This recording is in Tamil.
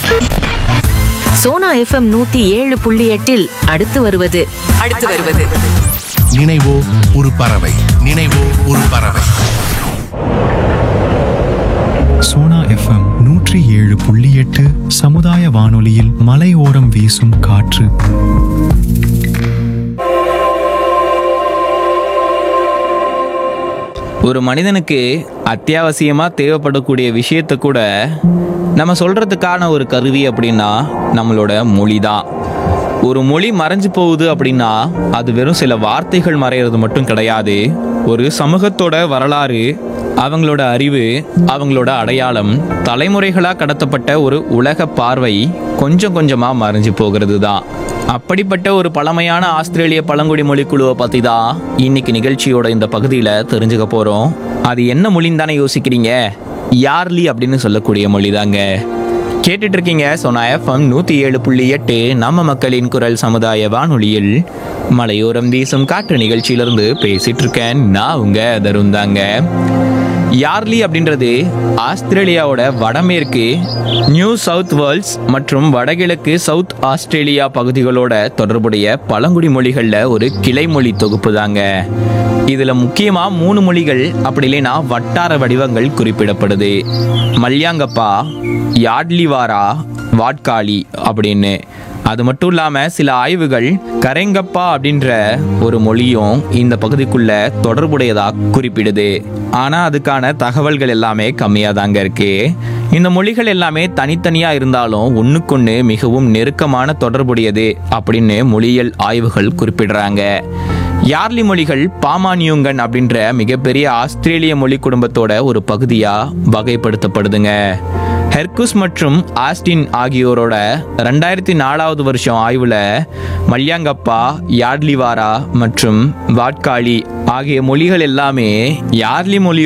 சோனா எஃப்எம் நூத்தி ஏழு புள்ளி எட்டில் அடுத்து வருவது அடுத்து வருவது நினைவோ ஒரு பறவை நினைவோ ஒரு பறவை சோனா எஃப்எம் நூற்றி ஏழு புள்ளி எட்டு சமுதாய வானொலியில் மலையோரம் வீசும் காற்று ஒரு மனிதனுக்கு அத்தியாவசியமா தேவைப்படக்கூடிய விஷயத்தை கூட நம்ம சொல்றதுக்கான ஒரு கருவி அப்படின்னா நம்மளோட மொழி தான் ஒரு மொழி மறைஞ்சு போகுது அப்படின்னா அது வெறும் சில வார்த்தைகள் மறையிறது மட்டும் கிடையாது ஒரு சமூகத்தோட வரலாறு அவங்களோட அறிவு அவங்களோட அடையாளம் தலைமுறைகளாக கடத்தப்பட்ட ஒரு உலக பார்வை கொஞ்சம் கொஞ்சமாக மறைஞ்சு போகிறது தான் அப்படிப்பட்ட ஒரு பழமையான ஆஸ்திரேலிய பழங்குடி மொழி குழுவை பற்றி தான் இன்னைக்கு நிகழ்ச்சியோட இந்த பகுதியில் தெரிஞ்சுக்க போகிறோம் அது என்ன மொழின்னு தானே யோசிக்கிறீங்க யார்லி அப்படின்னு சொல்லக்கூடிய மொழி தாங்க கேட்டுட்டு இருக்கீங்க சொன்ன எஃப்எம் நூற்றி ஏழு புள்ளி எட்டு நம்ம மக்களின் குரல் சமுதாய வானொலியில் மலையோரம் வீசும் காற்று நிகழ்ச்சியிலிருந்து பேசிட்டு இருக்கேன் நான் உங்க தருண் தாங்க யார்லி அப்படின்றது ஆஸ்திரேலியாவோட வடமேற்கு நியூ சவுத் வேர்ல்ஸ் மற்றும் வடகிழக்கு சவுத் ஆஸ்திரேலியா பகுதிகளோட தொடர்புடைய பழங்குடி மொழிகளில் ஒரு கிளைமொழி தொகுப்பு தாங்க இதில் முக்கியமாக மூணு மொழிகள் அப்படி இல்லைன்னா வட்டார வடிவங்கள் குறிப்பிடப்படுது மல்யாங்கப்பா யாட்லிவாரா வாட்காளி அப்படின்னு அது மட்டும் இல்லாமல் சில ஆய்வுகள் கரெங்கப்பா அப்படின்ற ஒரு மொழியும் இந்த பகுதிக்குள்ள தொடர்புடையதா குறிப்பிடுது ஆனால் அதுக்கான தகவல்கள் எல்லாமே கம்மியாக தாங்க இருக்கு இந்த மொழிகள் எல்லாமே தனித்தனியாக இருந்தாலும் ஒன்றுக்கொன்று மிகவும் நெருக்கமான தொடர்புடையது அப்படின்னு மொழியியல் ஆய்வுகள் குறிப்பிடுறாங்க யார்லி மொழிகள் பாமானியுங்கன் அப்படின்ற மிகப்பெரிய ஆஸ்திரேலிய மொழி குடும்பத்தோட ஒரு பகுதியாக வகைப்படுத்தப்படுதுங்க ஹெர்குஸ் மற்றும் ஆஸ்டின் ஆகியோரோட ரெண்டாயிரத்தி நாலாவது வருஷம் ஆய்வில் மல்யாங்கப்பா யார்லிவாரா மற்றும் வாட்காளி ஆகிய மொழிகள் எல்லாமே யார்லி மொழி